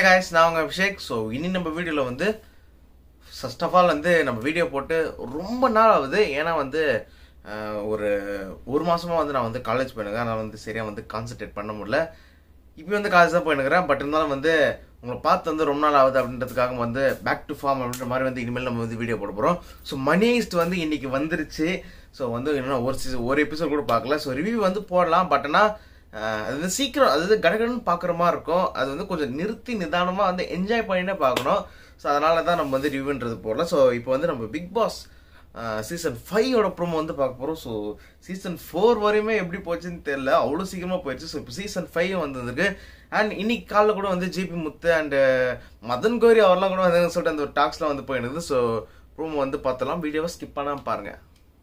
Guys நான் உங்கள் Abhishek so இனி நம்ம வீடியோவில் வந்து ஃபர்ஸ்ட் ஆஃப் ஆல் வந்து நம்ம வீடியோ போட்டு ரொம்ப நாள் ஆகுது ஏன்னா வந்து அஹ், ஒரு ஒரு மாசமா வந்து நான் வந்து காலேஜ் போயிருக்கேன் நான் வந்து சரியாக வந்து கான்சென்ட்ரேட் பண்ண முடியல இப்போ வந்து காலேஜ் தான் போயிருக்கிறேன் பட் இருந்தாலும் வந்து உங்களை பார்த்து வந்து ரொம்ப நாள் ஆகுது அப்படின்றதுக்காக வந்து பேக் டு ஃபார்ம் அப்படின்ற மாதிரி வந்து இனிமேல் நம்ம வந்து வீடியோ போட போகிறோம் ஸோ மணிஸ்ட் வந்து இன்னைக்கு வந்துருச்சு ஸோ வந்து இன்னும் ஒரு சீசன் ஒரு எபிசோட் கூட பார்க்கல ஸோ ரிவ்யூ வந்து போடலாம் பட் ஆனால் ஆஹ் அது வந்து சீக்கிரம் அதாவது கடகடன்னு பார்க்குற மாதிரி இருக்கும் அது வந்து கொஞ்சம் நிறுத்தி நிதானமாக வந்து என்ஜாய் பண்ணினே பார்க்கணும் ஸோ அதனால தான் நம்ம வந்து ரிவ்யூன்றது போடலாம் ஸோ இப்போ வந்து நம்ம பிக் பாஸ் சீசன் ஃபைவோட ப்ரோமோ வந்து பார்க்க போகிறோம் ஸோ சீசன் ஃபோர் வரையுமே எப்படி போச்சுன்னு தெரியல அவ்வளோ சீக்கிரமாக போயிடுச்சு ஸோ இப்போ சீசன் ஃபைவ் வந்திருக்கு அண்ட் இன்னைக்கு காலைல கூட வந்து ஜிபி முத்து அண்ட் மதன் கோரி அவர்லாம் கூட வந்து சொல்லிட்டு அந்த ஒரு டாக்ஸ்லாம் வந்து போயிருந்தது ஸோ ப்ரோமோ வந்து பார்த்தலாம் வீடியோவை ஸ்கிப் பண்ணாமல் பாருங்கள்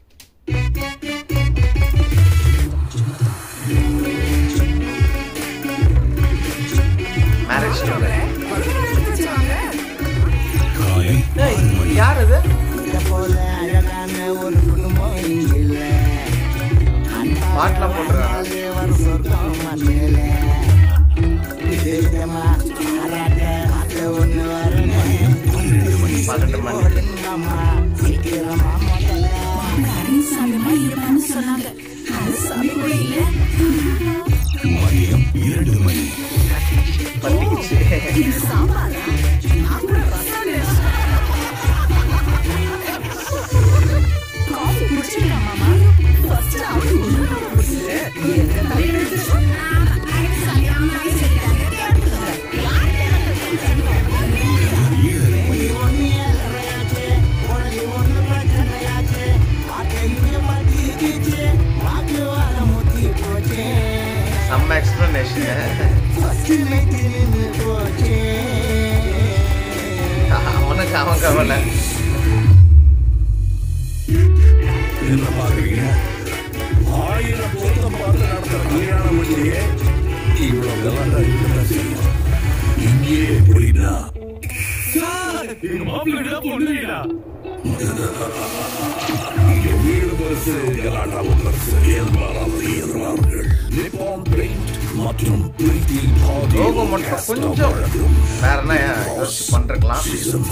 மேரேஜ் யார் அது போல அழகான ஒரு குடும்பம் இங்கில்ல பாட்டுலாம் போட்டுருக்காங்க அது ஒரு சொர்க்கம் மண்ணில விசேஷமா பாராட்ட அது ஒண்ணு வரணும் பன்னெண்டு மணி அம்மா சீக்கிரமா முதல்ல சாமியமா இருப்பான்னு சொன்னாங்க அது சாமி கூட இல்ல பத்திக்கிச்சு இது சாம்பாரா நான் கூட ரசம் நினைச்சேன். காஃபி குடிச்சிருக்கா மாமா ஃபர்ஸ்ட் அவரு ஒண்ணு குடிச்சிட்டு எங்க தலையில எடுத்துச்சு சரியாமவே சரியாங்க ஒளி ஒண்ணு பிரச்சனையாச்சு பாட்டு மாட்டிக்கிச்சு வாக்கு வர முத்தி போச்சு செம்ம எக்ஸ்பிளனேஷன் ஃபர்ஸ்ட் நைட் நின்று போச்சு அவனுக்கு அவன் கவலை என்ன பாக்குறீங்க ஆயிரம் பொருத்தம் பார்த்து நடத்துற கல்யாணம் இல்லையே இவ்வளவு விவரம் இருக்கதான் செய்யும் இங்கே எப்படின்னா எங்க மாப்பிள்ளை பொண்ணு இங்க வீடு பரிசு கலாட்டாவும் பரிசு இயல்பாளர் இயல்பாளர்கள் நிப்பான் பெயிண்ட் மற்றும் பிரீத்தி பாதி லோகோ மட்டும் கொஞ்சம் வேற என்ன யோசிச்சு பண்ணிருக்கலாம்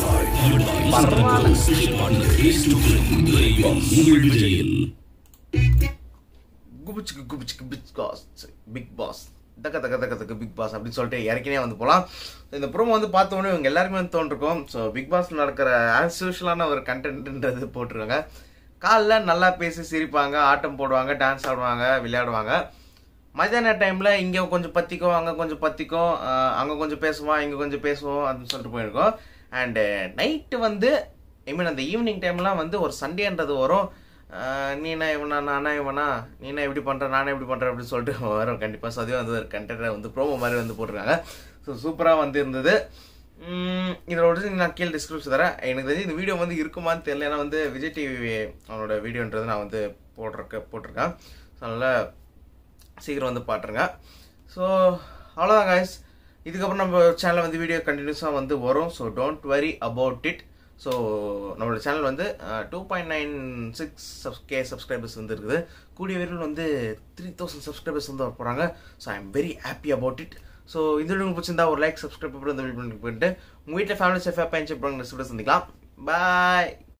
குபிச்சுக்கு குபிச்சுக்கு பிக் பாஸ் பிக் பாஸ் தக்க தக்க தக்க தக்க பிக் பாஸ் அப்படின்னு சொல்லிட்டு இறக்கினே வந்து போகலாம் இந்த ப்ரோமோ வந்து பார்த்த உடனே இவங்க எல்லாருமே வந்து தோன்றிருக்கும் ஸோ பிக் பாஸ்ல நடக்கிற ஆஸ் யூஷுவலான ஒரு கண்டென்ட்ன்றது போட்டிருக்காங்க காலைல நல்லா பேசி சிரிப்பாங்க ஆட்டம் போடுவாங்க டான்ஸ் ஆடுவாங்க விளையாடுவாங்க மத்தியான டைமில் இங்கே கொஞ்சம் பற்றிக்கும் அங்கே கொஞ்சம் பற்றிக்கும் அங்கே கொஞ்சம் பேசுவோம் இங்கே கொஞ்சம் பேசுவோம் அப்படின்னு சொல்லிட்டு போயிருக்கோம் அண்டு நைட்டு வந்து ஐ மீன் அந்த ஈவினிங் டைம்லாம் வந்து ஒரு சண்டேன்றது வரும் ஆஹ் நீனா இவனா நானா இவனா நீனா இப்படி பண்ணுற நானே இப்படி பண்ணுறேன் அப்படின்னு சொல்லிட்டு வரும் கண்டிப்பாக ஸோ அதுவே வந்து ஒரு கண்டென்ட்டை வந்து ப்ரோமோ மாதிரி வந்து போட்டிருக்காங்க ஸோ சூப்பராக வந்து இருந்தது உம், இதோட நான் கீழே டிஸ்கிரிப்ஷன் தரேன் எனக்கு தெரிஞ்சு இந்த வீடியோ வந்து இருக்குமான்னு தெரியல ஏன்னா வந்து விஜய் டிவி அவனோட வீடியோன்றது நான் வந்து போட்டிருக்க போட்டிருக்கேன் ஸோ அதனால் சீக்கிரம் வந்து பாட்டுருங்க ஸோ அவ்வளோதான் guys இதுக்கப்புறம் நம்ம சேனலில் வந்து வீடியோ கண்டினியூஸாக வந்து வரும் so don't worry about it so நம்மளோட சேனல் வந்து two point nine six sub K subscribers வந்து இருக்குது கூடிய விரைவில் வந்து த்ரீ தௌசண்ட் சப்ஸ்கிரைபர்ஸ் வந்து வர போகிறாங்க so I am very happy about it so இந்த வீடியோ உங்களுக்கு பிடிச்சிருந்தா ஒரு லைக் சப்ஸ்கிரைப் அப்புறம் இந்த வீடியோ பண்ணிட்டு உங்கள் வீட்டில் ஃபேமிலி சேஃபாக பயணிச்சு அப்புறம் நெக்ஸ்ட் வீடியோ சந்திக்கலாம் பாய்